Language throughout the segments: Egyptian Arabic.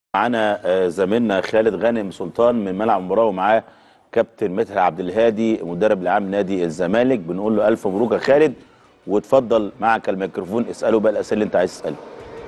معانا آه، زميلنا خالد غانم سلطان من ملعب المباراه ومعاه كابتن مدحت عبد الهادي مدرب العام نادي الزمالك بنقول له الف مبروك يا خالد واتفضل معك الميكروفون اساله بقى الاسئله اللي انت عايز تسالها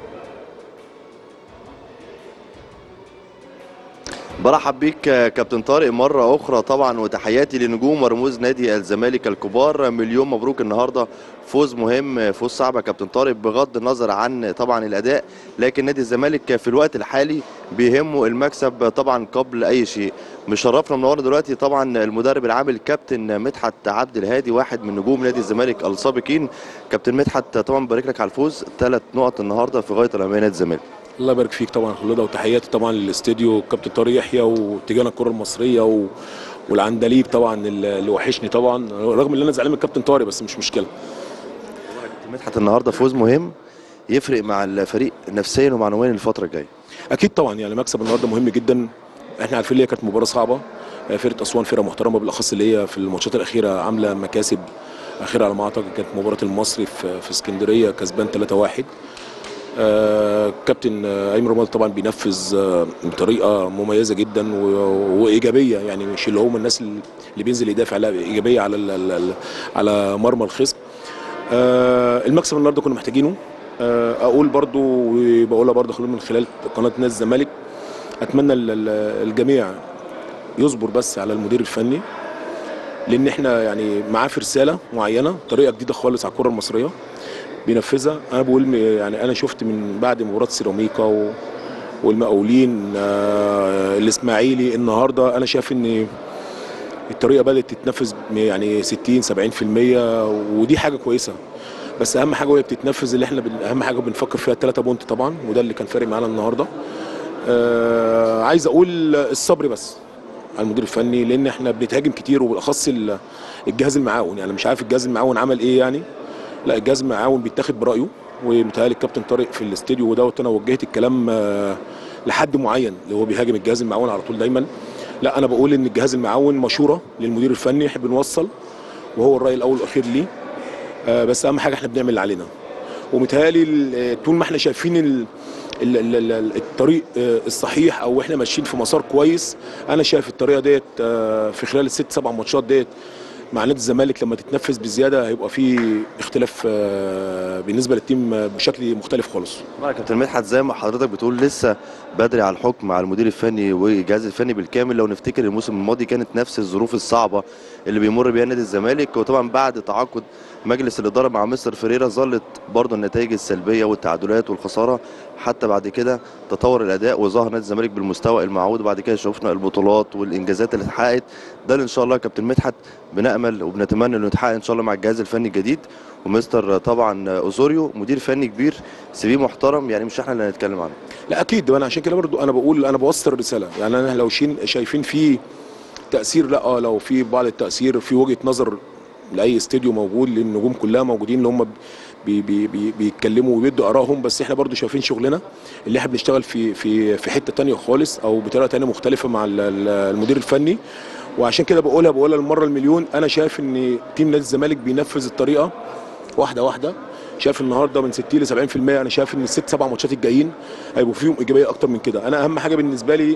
برحب بيك يا كابتن طارق مرة أخرى طبعا وتحياتي لنجوم ورموز نادي الزمالك الكبار مليون مبروك النهاردة فوز مهم فوز صعب يا كابتن طارق بغض النظر عن طبعا الأداء لكن نادي الزمالك في الوقت الحالي بيهمه المكسب طبعا قبل أي شيء مشرفنا منورنا دلوقتي طبعا المدرب العام الكابتن مدحت عبد الهادي واحد من نجوم نادي الزمالك السابقين كابتن مدحت طبعا بارك لك على الفوز ثلاث نقط النهارده في غاية الأهمية نادي الزمالك الله يبارك فيك طبعا خلوده وتحياتي طبعا للاستديو كابتن طارق يحيى وتجانا الكره المصريه و... والعندليب طبعا اللي وحشني طبعا رغم ان انا زعلان من الكابتن طارق بس مش مشكله كابتن مدحت النهارده فوز مهم يفرق مع الفريق نفسيا ومعنويا الفترة الجاية اكيد طبعا يعني مكسب النهارده مهم جدا احنا عارفين ان هي كانت مباراه صعبه فرقه اسوان فرقه محترمه بالاخص اللي هي في الماتشات الاخيره عامله مكاسب اخيره على ما اعتقد كانت مباراه المصري في, في اسكندريه كسبان 3-1 آه كابتن آه، ايمن رمضان طبعا بينفذ آه بطريقه مميزه جدا و- وايجابيه يعني مش اللي هو من الناس اللي بينزل يدافع لا ايجابيه على ال- ال- ال- على مرمى الخصم آه المكسب النهارده كنا محتاجينه آه اقول برضو وبقولها برضو خلال من خلال قناه نادي الزمالك اتمنى ال- ال- الجميع يصبر بس على المدير الفني لان احنا يعني معاه في رساله معينه طريقه جديده خالص على الكره المصريه بينفذها انا بقول م- يعني انا شفت من بعد مباراه سيراميكا و والمقاولين آه الاسماعيلي النهارده انا شايف ان الطريقه بدات تتنفذ م- يعني 60 70% ودي حاجه كويسه بس اهم حاجه وهي بتتنفذ اللي احنا بن- اهم حاجه بنفكر فيها الثلاثه بونت طبعا وده اللي كان فارق معانا النهارده آه عايز اقول الصبر بس على المدير الفني لان احنا بنتهاجم كتير وبالاخص ال- الجهاز المعاون يعني مش عارف الجهاز المعاون عمل ايه يعني لا الجهاز المعاون بيتاخد برايه ومتهيألي الكابتن طارق في الاستديو ودوت انا وجهت الكلام آه، لحد معين اللي هو بيهاجم الجهاز المعاون على طول دايما لا انا بقول ان الجهاز المعاون مشوره للمدير الفني احنا بنوصل وهو الراي الاول والاخير ليه آه، بس اهم حاجه احنا بنعمل اللي علينا ومتهيألي ال- طول ما احنا شايفين ال ال- ال- ال- الطريق آه، الصحيح او احنا ماشيين في مسار كويس انا شايف الطريقه ديت آه، في خلال الست سبع ماتشات ديت مع نادي الزمالك لما تتنفذ بزياده هيبقى في اختلاف آه، بالنسبه للتيم آه، بشكل مختلف خالص طبعا يا كابتن مدحت زي ما حضرتك بتقول لسه بدري على الحكم على المدير الفني والجهاز الفني بالكامل لو نفتكر الموسم الماضي كانت نفس الظروف الصعبه اللي بيمر بيها نادي الزمالك وطبعا بعد تعاقد مجلس الاداره مع مستر فريرا ظلت برضه النتائج السلبيه والتعادلات والخساره حتى بعد كده تطور الاداء وظهر نادي الزمالك بالمستوى المعهود وبعد كده شفنا البطولات والانجازات اللي اتحققت ده اللي ان شاء الله يا كابتن مدحت بنامل وبنتمنى انه يتحقق ان شاء الله مع الجهاز الفني الجديد ومستر طبعا اوزوريو مدير فني كبير سي في محترم يعني مش احنا اللي هنتكلم عنه لا اكيد وانا عشان كده برضو انا بقول انا بوصل الرساله يعني انا لو شين شايفين في تاثير لا اه لو في بعض التاثير في وجهه نظر لاي استديو موجود للنجوم كلها موجودين اللي هم بي بي بي بيتكلموا وبيدوا ارائهم بس احنا برضو شايفين شغلنا اللي احنا بنشتغل في في في حته تانية خالص او بطريقه تانية مختلفه مع ال- ال- المدير الفني وعشان كده بقولها بقولها المره المليون انا شايف ان تيم نادي الزمالك بينفذ الطريقه واحده واحده شايف النهارده من 60 ل 70% انا شايف ان الست سبع ماتشات الجايين هيبقوا فيهم ايجابيه اكتر من كده انا اهم حاجه بالنسبه لي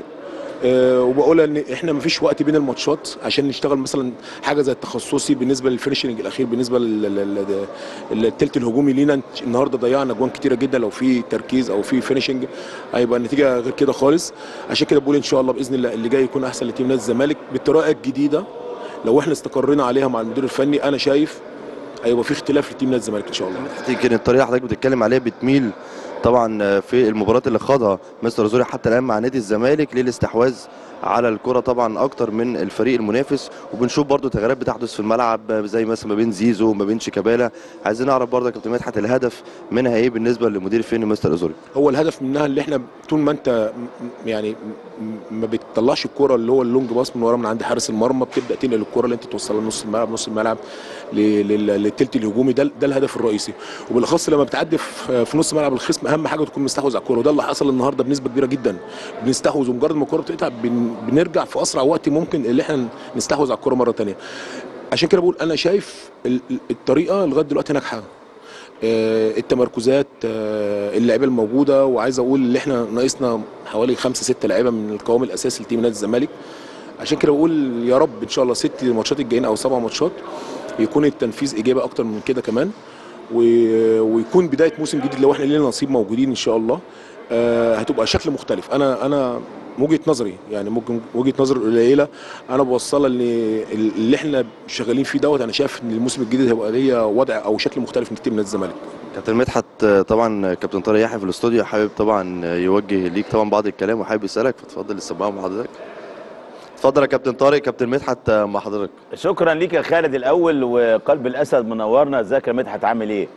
أه وبقولها ان احنا ما فيش وقت بين الماتشات عشان نشتغل مثلا حاجه زي التخصصي بالنسبه للفينشنج الاخير بالنسبه لل- لل- للتلت الهجومي لينا النهارده ضيعنا اجوان كتيره جدا لو في تركيز او في فينشنج هيبقى النتيجه غير كده خالص عشان كده بقول ان شاء الله باذن الله اللي جاي يكون احسن لتيم نادي الزمالك بالطريقه الجديده لو احنا استقرينا عليها مع المدير الفني انا شايف هيبقى في اختلاف لتيم نادي الزمالك ان شاء الله يمكن الطريقه اللي حضرتك بتتكلم عليها بتميل طبعا في المباراه اللي خاضها مستر زوري حتى الان مع نادي الزمالك للاستحواذ على الكره طبعا اكتر من الفريق المنافس وبنشوف برضو تغييرات بتحدث في الملعب زي مثلا ما بين زيزو وما بين شيكابالا عايزين نعرف برضه يا كابتن مدحت الهدف منها ايه بالنسبه للمدير الفني مستر ازوري هو الهدف منها اللي احنا طول ما انت م- م- يعني م- ما بتطلعش الكرة اللي هو اللونج باص من ورا من عند حارس المرمى بتبدا تنقل الكرة اللي انت توصلها لنص الملعب نص الملعب ل- لل- للتلت الهجومي ده ده الهدف الرئيسي وبالاخص لما بتعدي في في نص ملعب الخصم اهم حاجه تكون مستحوذ على الكرة وده اللي حصل النهارده بنسبه كبيره جدا بنستحوذ ومجرد ما الكرة بتقطع بن- بنرجع في اسرع وقت ممكن اللي احنا نستحوذ على الكرة مره ثانيه عشان كده بقول انا شايف ال- ال- الطريقه لغايه دلوقتي ناجحه آه، التمركزات آه، اللعيبه الموجوده وعايز اقول ان احنا ناقصنا حوالي خمسه سته لعيبه من القوام الاساسي لتيم نادي الزمالك عشان كده بقول يا رب ان شاء الله ست ماتشات الجايين او سبع ماتشات يكون التنفيذ اجابه اكتر من كده كمان و- ويكون بدايه موسم جديد لو احنا لينا نصيب موجودين ان شاء الله آه، هتبقى شكل مختلف انا انا وجهه نظري يعني ممكن وجهه نظر قليله انا بوصلها ان اللي احنا شغالين فيه دوت انا شايف ان الموسم الجديد هيبقى ليا وضع او شكل مختلف من تيم نادي الزمالك كابتن مدحت آه، طبعا كابتن طارق يحيى في الاستوديو حابب طبعا آه، يوجه ليك طبعا بعض الكلام وحابب يسالك فتفضل السماعه مع حضرتك اتفضل يا كابتن طارق كابتن مدحت آه، مع حضرتك شكرا ليك يا خالد الاول وقلب الاسد منورنا ازيك يا مدحت عامل ايه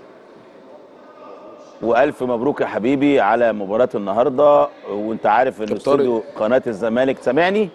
والف مبروك يا حبيبي على مباراه النهارده وانت عارف ان طارق. استوديو قناه الزمالك سامعني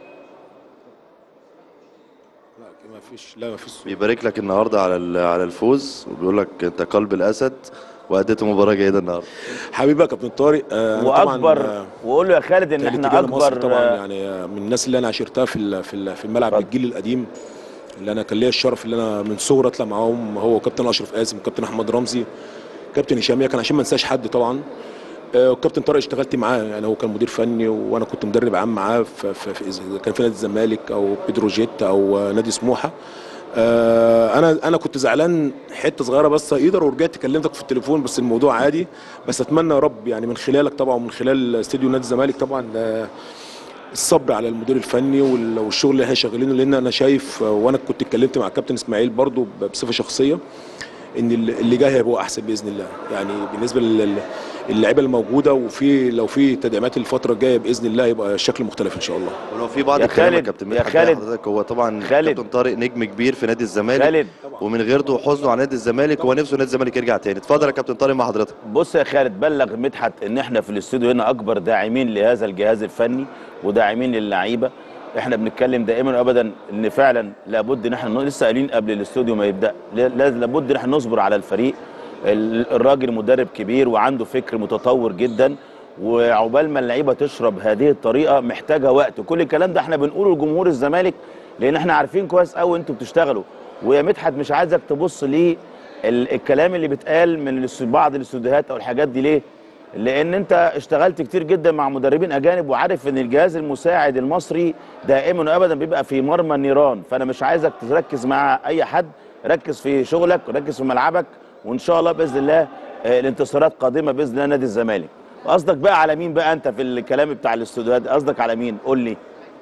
لا ما فيش لا ما فيش بيبارك لك النهارده على ال- على الفوز وبيقول لك انت قلب الاسد واديت مباراه جيده النهارده حبيبي يا كابتن طارق آه، أنا طبعاً، واكبر آه، وقول له يا خالد ان كانت احنا رجال مصر اكبر طبعا آه، يعني آه، من الناس اللي انا عشرتها في ال- في ال- في الملعب اتفضل. الجيل القديم اللي انا كان ليا الشرف اللي انا من صغري اطلع معاهم هو كابتن اشرف قاسم وكابتن احمد رمزي كابتن هشام ياكن عشان ما انساش حد طبعا آه، وكابتن طارق اشتغلت معاه يعني هو كان مدير فني وانا كنت مدرب عام معاه في, في, في إذا كان في نادي الزمالك او بتروجيت او آه، نادي سموحه آه، انا انا كنت زعلان حته صغيره بس يقدر ورجعت كلمتك في التليفون بس الموضوع عادي بس اتمنى يا رب يعني من خلالك طبعا ومن خلال استديو نادي الزمالك طبعا آه، الصبر على المدير الفني وال- والشغل اللي احنا شغالينه لان انا شايف آه، وانا كنت اتكلمت مع الكابتن اسماعيل برضو ب- بصفه شخصيه ان ال- اللي جاي هيبقى احسن باذن الله يعني بالنسبه لل- للعيبه الموجوده وفي لو في تدعيمات الفتره الجايه باذن الله يبقى الشكل مختلف ان شاء الله ولو في بعض يا الكلام يا خالد- كابتن يا مدحت خالد- حضرتك هو طبعا خالد. كابتن طارق نجم كبير في نادي الزمالك خالد ومن غيرته وحزنه على نادي الزمالك هو نفسه نادي الزمالك يرجع تاني اتفضل يا كابتن طارق مع حضرتك بص يا خالد بلغ مدحت ان احنا في الاستوديو هنا اكبر داعمين لهذا الجهاز الفني وداعمين للعيبه احنا بنتكلم دائما وابدا ان فعلا لابد ان احنا لسه قايلين قبل الاستوديو ما يبدا لا- لابد ان احنا نصبر على الفريق ال- الراجل مدرب كبير وعنده فكر متطور جدا وعقبال ما اللعيبه تشرب هذه الطريقه محتاجه وقت كل الكلام ده احنا بنقوله لجمهور الزمالك لان احنا عارفين كويس قوي انتوا بتشتغلوا ويا مدحت مش عايزك تبص ليه ال- الكلام اللي بيتقال من الاس- بعض الاستوديوهات او الحاجات دي ليه لان انت اشتغلت كتير جدا مع مدربين اجانب وعارف ان الجهاز المساعد المصري دائما وابدا بيبقى في مرمى النيران فانا مش عايزك تركز مع اي حد ركز في شغلك وركز في ملعبك وان شاء الله باذن الله آه، الانتصارات قادمه باذن الله نادي الزمالك قصدك بقى على مين بقى انت في الكلام بتاع الاستوديوهات قصدك على مين قول لي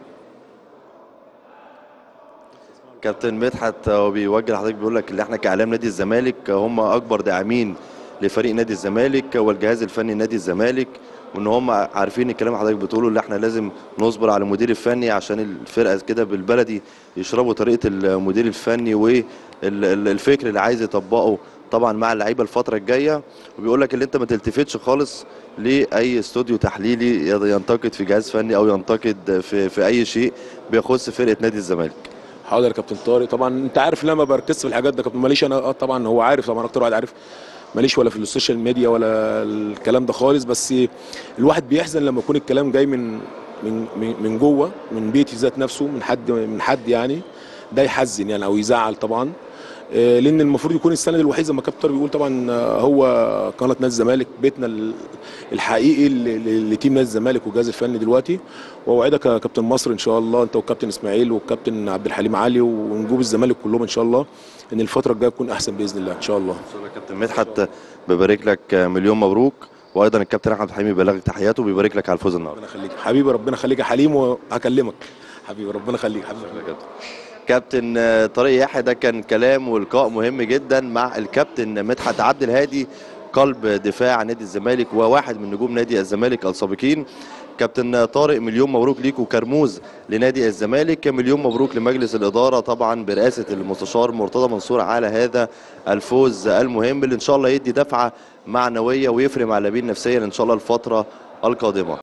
كابتن مدحت هو بيوجه لحضرتك بيقول لك اللي احنا كاعلام نادي الزمالك هم اكبر داعمين لفريق نادي الزمالك والجهاز الفني نادي الزمالك وان هم عارفين الكلام اللي حضرتك بتقوله اللي احنا لازم نصبر على المدير الفني عشان الفرقه كده بالبلدي يشربوا طريقه المدير الفني والفكر اللي عايز يطبقه طبعا مع اللعيبه الفتره الجايه وبيقول لك اللي انت ما تلتفتش خالص لاي استوديو تحليلي ينتقد في جهاز فني او ينتقد في في اي شيء بيخص فرقه نادي الزمالك حاضر يا كابتن طارق طبعا انت عارف ان انا ما بركزش في الحاجات ده كابتن ماليش انا اه طبعا هو عارف طبعا اكتر واحد عارف ماليش ولا في السوشيال ميديا ولا الكلام ده خالص بس الواحد بيحزن لما يكون الكلام جاي من من من- من جوه من بيتي ذات نفسه من حد من حد يعني ده يحزن يعني او يزعل طبعا آه، لان المفروض يكون السند الوحيد زي ما كابتن طارق بيقول طبعا آه، هو قناه نادي الزمالك بيتنا ال- الحقيقي ل- ل- لتيم نادي الزمالك والجهاز الفني دلوقتي واوعدك يا كابتن مصر ان شاء الله انت والكابتن اسماعيل والكابتن عبد الحليم علي ونجوم الزمالك كلهم ان شاء الله ان الفتره الجايه تكون احسن باذن الله ان شاء الله ان شاء الله كابتن مدحت ببارك لك مليون مبروك وايضا الكابتن احمد حليمي بيبلغك تحياته وبيبارك لك على الفوز النهارده ربنا يخليك حبيبي ربنا يخليك يا حليم وهكلمك حبيبي ربنا يخليك حبيبي كابتن آه، طارق يحيى ده كان كلام ولقاء مهم جدا مع الكابتن مدحت عبد الهادي قلب دفاع نادي الزمالك وواحد من نجوم نادي الزمالك السابقين كابتن طارق مليون مبروك ليك وكرموز لنادي الزمالك مليون مبروك لمجلس الإدارة طبعا برئاسة المستشار مرتضى منصور على هذا الفوز المهم اللي إن شاء الله يدي دفعة معنوية ويفرق مع اللاعبين نفسيا إن شاء الله الفترة القادمة